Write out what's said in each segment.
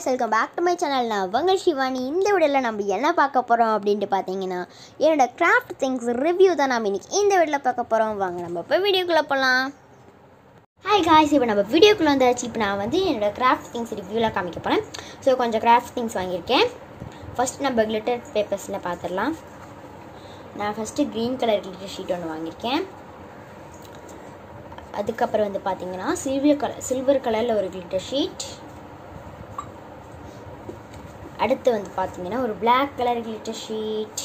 guys welcome back to my channel நான் உங்கள் சிவானி இந்த வீடியோவில் நம்ம என்ன பார்க்க போகிறோம் அப்படின்ட்டு பார்த்தீங்கன்னா என்னோட கிராஃப்ட் திங்ஸ் ரிவ்யூ தான் நம்ம இன்னைக்கு இந்த வீடியோவில் பார்க்க போகிறோம் வாங்க நம்ம இப்போ வீடியோக்குள்ளே போகலாம் ஹாய் காய்ஸ் இப்போ நம்ம வீடியோக்குள்ளே வந்தாச்சு இப்போ நான் வந்து என்னோட கிராஃப்ட் திங்ஸ் ரிவ்யூவில் காமிக்க போகிறேன் ஸோ கொஞ்சம் கிராஃப்ட் திங்ஸ் வாங்கியிருக்கேன் ஃபர்ஸ்ட் நம்ம கிளிட்டர் பேப்பர்ஸில் பார்த்துடலாம் நான் first green colour glitter sheet ஒன்று வாங்கியிருக்கேன் அதுக்கப்புறம் வந்து பார்த்தீங்கன்னா சில்வர் கலர் சில்வர் கலரில் ஒரு கிளிட்டர் ஷீட் அடுத்து வந்து பார்த்தீங்கன்னா ஒரு Black கலர் கிளிட்டர் ஷீட்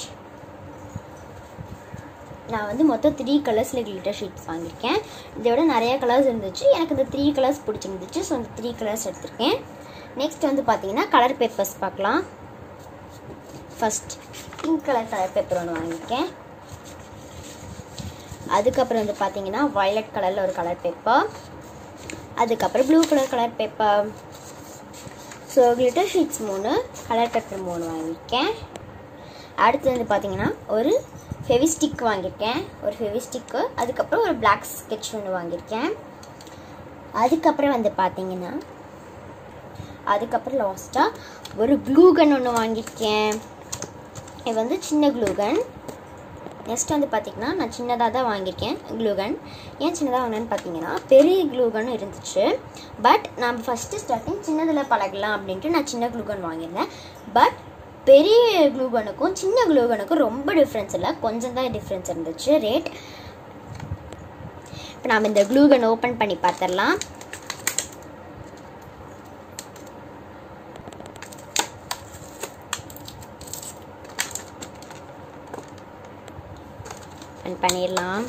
நான் வந்து மொத்தம் த்ரீ கலர்ஸில் கிளிட்டர் ஷீட்ஸ் வாங்கியிருக்கேன் இதை விட நிறைய கலர்ஸ் இருந்துச்சு எனக்கு இந்த த்ரீ கலர்ஸ் பிடிச்சிருந்துச்சு ஸோ இந்த த்ரீ கலர்ஸ் எடுத்திருக்கேன் நெக்ஸ்ட் வந்து பார்த்தீங்கன்னா கலர் பேப்பர்ஸ் பார்க்கலாம் first pink colour colour paper ஒன்று வாங்கியிருக்கேன் அதுக்கப்புறம் வந்து பார்த்தீங்கன்னா வயலட் கலரில் ஒரு கலர் பேப்பர் அதுக்கப்புறம் blue colour colour paper so glitter sheets மூணு கலர் பேப்பர் மூணு வாங்கியிருக்கேன் அடுத்து வந்து பார்த்தீங்கன்னா ஒரு ஃபெவிஸ்டிக் வாங்கியிருக்கேன் ஒரு ஃபெவிஸ்டிக்கு அதுக்கப்புறம் ஒரு பிளாக் ஸ்கெட்ச் ஒன்று வாங்கியிருக்கேன் அதுக்கப்புறம் வந்து பார்த்தீங்கன்னா அதுக்கப்புறம் லாஸ்ட்டாக ஒரு க்ளூகன் ஒன்று வாங்கியிருக்கேன் இது வந்து சின்ன க்ளூகன் நெக்ஸ்ட் வந்து பார்த்திங்கன்னா நான் சின்னதாக தான் வாங்கியிருக்கேன் க்ளூகன் ஏன் சின்னதாக வாங்கினேன்னு பார்த்தீங்கன்னா பெரிய க்ளூகனும் இருந்துச்சு பட் நம்ம ஃபஸ்ட்டு ஸ்டார்டிங் சின்னதில் பழகலாம் அப்படின்ட்டு நான் சின்ன க்ளூகன் வாங்கியிருந்தேன் பட் பெரிய க்ளூகனுக்கும் சின்ன க்ளூகனுக்கும் ரொம்ப டிஃப்ரென்ஸ் இல்லை கொஞ்சம் தான் டிஃப்ரென்ஸ் இருந்துச்சு ரேட் இப்போ நாம் இந்த க்ளூகன் ஓப்பன் பண்ணி பார்த்துடலாம் ஓப்பன் பண்ணிடலாம்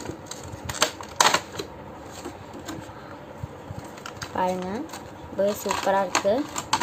பாருங்க ரொம்பவே சூப்பராக இருக்குது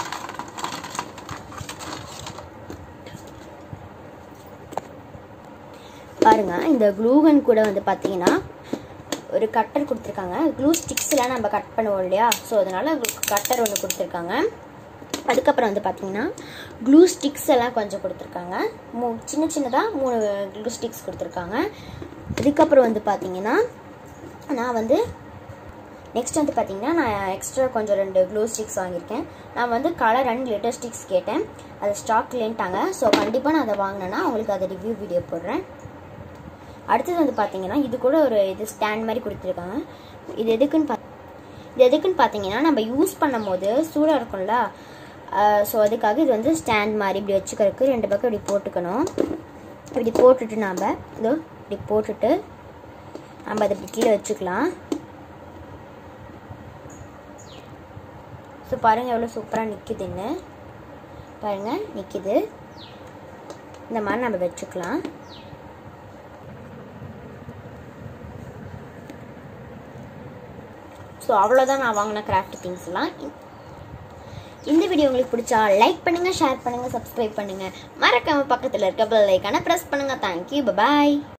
பாருங்க இந்த க்ளூகன் கூட வந்து பார்த்தீங்கன்னா ஒரு கட்டர் கொடுத்துருக்காங்க க்ளூ ஸ்டிக்ஸ்லாம் நம்ம கட் பண்ணுவோம் இல்லையா ஸோ அதனால் கட்டர் ஒன்று கொடுத்துருக்காங்க அதுக்கப்புறம் வந்து பார்த்தீங்கன்னா க்ளூ ஸ்டிக்ஸ் எல்லாம் கொஞ்சம் கொடுத்துருக்காங்க மூ சின்ன சின்னதாக மூணு க்ளூ ஸ்டிக்ஸ் கொடுத்துருக்காங்க அதுக்கப்புறம் வந்து பார்த்தீங்கன்னா நான் வந்து நெக்ஸ்ட் வந்து பார்த்தீங்கன்னா நான் எக்ஸ்ட்ரா கொஞ்சம் ரெண்டு க்ளூ ஸ்டிக்ஸ் வாங்கியிருக்கேன் நான் வந்து கலர் அண்ட் glitter ஸ்டிக்ஸ் கேட்டேன் அது ஸ்டாக் இல்லைன்ட்டாங்க ஸோ கண்டிப்பாக நான் அதை வாங்கினேன்னா உங்களுக்கு அதை ரிவ்யூ வீடியோ போடுறேன் அடுத்தது வந்து பார்த்தீங்கன்னா இது கூட ஒரு இது ஸ்டாண்ட் மாதிரி கொடுத்துருக்காங்க இது எதுக்குன்னு பா இது எதுக்குன்னு பார்த்தீங்கன்னா நம்ம யூஸ் பண்ணும் போது சூடாக இருக்கும்ல ஸோ அதுக்காக இது வந்து ஸ்டாண்ட் மாதிரி இப்படி வச்சுக்கிறதுக்கு ரெண்டு பக்கம் இப்படி போட்டுக்கணும் இப்படி போட்டுட்டு நாம் இதோ இப்படி போட்டுட்டு நம்ம அதை இப்படி கீழே வச்சுக்கலாம் ஸோ பாருங்கள் எவ்வளோ சூப்பராக நிற்குதுன்னு பாருங்கள் நிற்கிது இந்த மாதிரி நம்ம வச்சுக்கலாம் ஸோ அவ்வளோதான் நான் வாங்கின கிராஃப்ட் திங்ஸ்லாம் இந்த வீடியோ உங்களுக்கு பிடிச்சா லைக் பண்ணுங்கள் ஷேர் பண்ணுங்கள் சப்ஸ்கிரைப் பண்ணுங்கள் மறக்காம பக்கத்தில் இருக்க பெல் ஐக்கானை ப்ரெஸ் பண்ணுங்கள் தேங்க்யூ பாய்